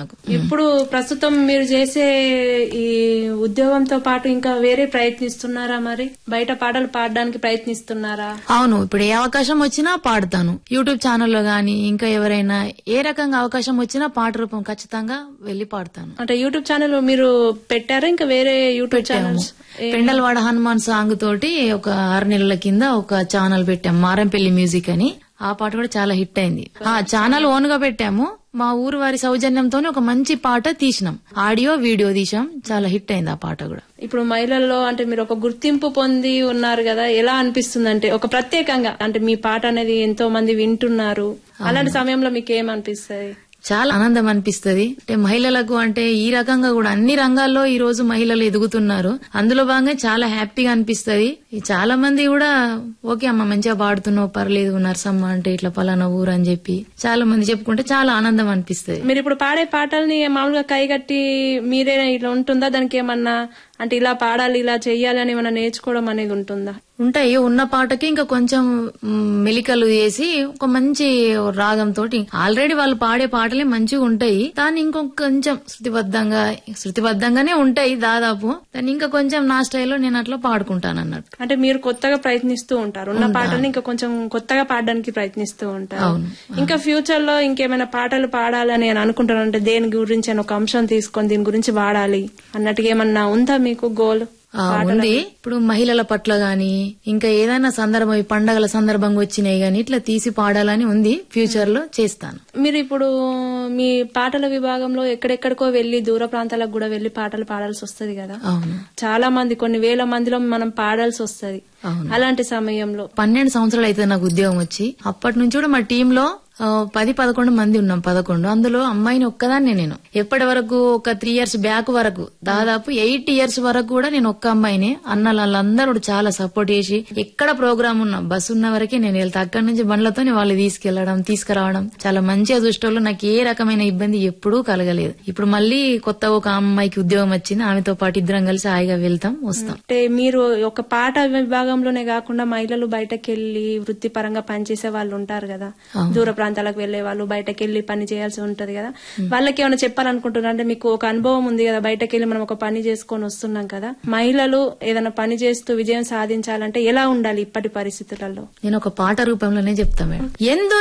నాకు ఇప్పుడు ప్రస్తుతం మీరు చేసే ఈ ఉద్యోగంతో పాటు ఇంకా వేరే ప్రయత్నిస్తున్నారా మరి బయట పాటలు పాడడానికి ప్రయత్నిస్తున్నారా అవును ఇప్పుడు ఏ అవకాశం వచ్చినా పాడతాను యూట్యూబ్ ఛానల్లో గానీ ఇంకా ఎవరైనా ఏ రకంగా అవకాశం వచ్చినా పాట రూపం ఖచ్చితంగా వెళ్లి పాడతాను అంటే యూట్యూబ్ ఛానల్ మీరు పెట్టారా ఇంకా వేరే YouTube channels Pendalavada Hanuman song తోటి ఒక ఆరు నెలల కింద ఒక ఛానల్ పెట్టాం మారంపల్లి మ్యూజిక్ అని ఆ పాట కూడా చాలా హిట్ అయింది ఆ ఛానల్ ఓన్ గా పెట్టాము మా ఊరు వారి సౌజన్యంతోనే ఒక మంచి పాట తీసినాం ఆడియో వీడియో తీసాం చాలా హిట్ అయింది ఆ పాట కూడా ఇప్పుడు మహిళల్లో అంటే మీరు ఒక గుర్తింపు పొంది ఉన్నారు కదా ఎలా అనిపిస్తుంది అంటే ఒక ప్రత్యేకంగా అంటే మీ పాట అనేది ఎంతో మంది వింటున్నారు అలాంటి సమయంలో మీకు ఏమనిపిస్తుంది చాలా ఆనందం అనిపిస్తది అంటే మహిళలకు అంటే ఈ రకంగా కూడా అన్ని రంగాల్లో ఈ రోజు మహిళలు ఎదుగుతున్నారు అందులో భాగంగా చాలా హ్యాపీగా అనిపిస్తది ఈ చాలా మంది కూడా ఓకే అమ్మ మంచిగా పాడుతున్నావు పర్లేదు నర్సమ్మ అంటే ఇట్లా పలానా ఊరు అని చెప్పి చాలా మంది చెప్పుకుంటే చాలా ఆనందం అనిపిస్తది మీరు ఇప్పుడు పాడే పాటల్ని మామూలుగా కైగట్టి మీరే ఇట్లా ఉంటుందా దానికి ఏమన్నా అంటే ఇలా పాడాలి ఇలా చెయ్యాలి అని ఏమన్నా నేర్చుకోవడం అనేది ఉంటుందా ఉంటాయి ఉన్న పాటకి ఇంకా కొంచెం మ్, మెలికలు చేసి ఒక మంచి రాగం తోటి ఆల్రెడీ వాళ్ళు పాడే పాటలే మంచిగా ఉంటాయి దాన్ని ఇంకొక కొంచెం శృతిబద్ధంగా శృతిబద్ధంగానే ఉంటాయి దాదాపు దాన్ని ఇంకా కొంచెం నా స్టైల్లో నేను అట్లా పాడుకుంటాను అన్నట్టు అంటే మీరు కొత్తగా ప్రయత్నిస్తూ ఉంటారు ఉన్న పాటల్ని ఇంకా కొంచెం కొత్తగా పాడడానికి ప్రయత్నిస్తూ ఉంటారు అవును. ఇంకా ఫ్యూచర్ లో ఇంకేమైనా పాటలు పాడాలని అని అనుకుంటాను అంటే దేని గురించి అని ఒక అంశం తీసుకొని దీని గురించి వాడాలి అన్నట్టుగా ఏమన్నా ఉందా మీకు గోల్ ఆ, ఉంది ఇప్పుడు మహిళల పట్ల గాని ఇంకా ఏదైనా సందర్భం ఈ పండగల సందర్భంగా వచ్చినాయి గాని ఇట్లా తీసి పాడాలని ఉంది ఫ్యూచర్ లో చేస్తాను మీరు ఇప్పుడు మీ పాటల విభాగంలో ఎక్కడెక్కడికో వెళ్లి దూర ప్రాంతాలకు కూడా వెళ్లి పాటలు పాడాల్సి వస్తది కదా అవును చాలా మంది కొన్ని వేల మందిలో మనం పాడాల్సి వస్తది అవును అలాంటి సమయంలో పన్నెండు సంవత్సరాలు అయితే నాకు ఉద్యోగం వచ్చి అప్పటి నుంచి కూడా మా టీంలో ఆ, పది పదకొండు మంది ఉన్నాం పదకొండు అందులో అమ్మాయిని ఒక్కదాన్నే నేను ఎప్పటి వరకు ఒక త్రీ ఇయర్స్ బ్యాక్ వరకు దాదాపు ఎయిట్ ఇయర్స్ వరకు కూడా నేను ఒక్క అమ్మాయినే అన్న వాళ్ళందరూ కూడా చాలా సపోర్ట్ చేసి ఎక్కడ ప్రోగ్రామ్ ఉన్నా బస్సు ఉన్న వరకే నేను వెళ్తా అక్కడి నుంచి బండ్లతో వాళ్ళు తీసుకెళ్లడం తీసుకురావడం చాలా మంచిగా చూసేటోళ్ళు నాకు ఏ రకమైన ఇబ్బంది ఎప్పుడూ కలగలేదు ఇప్పుడు మళ్ళీ కొత్త ఒక అమ్మాయికి ఉద్యోగం వచ్చింది ఆమెతో పాటు ఇద్దరం కలిసి హాయిగా వెళ్తాం వస్తాం అంటే మీరు ఒక పాట విభాగంలోనే కాకుండా మహిళలు బయటకు వెళ్లి వృత్తిపరంగా పనిచేసే వాళ్ళు ఉంటారు కదా దూర ప్రాంతాలకు వెళ్లే వాళ్ళు బయటకు వెళ్లి పని చేయాల్సి ఉంటది కదా వాళ్ళకి ఏమైనా చెప్పాలనుకుంటున్నారు అంటే మీకు ఒక అనుభవం ఉంది కదా బయటకు వెళ్లి మనం ఒక పని చేసుకొని వస్తున్నాం కదా మహిళలు ఏదైనా పని చేస్తూ విజయం సాధించాలంటే ఎలా ఉండాలి ఇప్పటి పరిస్థితులలో నేను ఒక పాట రూపంలోనే చెప్తా మేడం ఎందు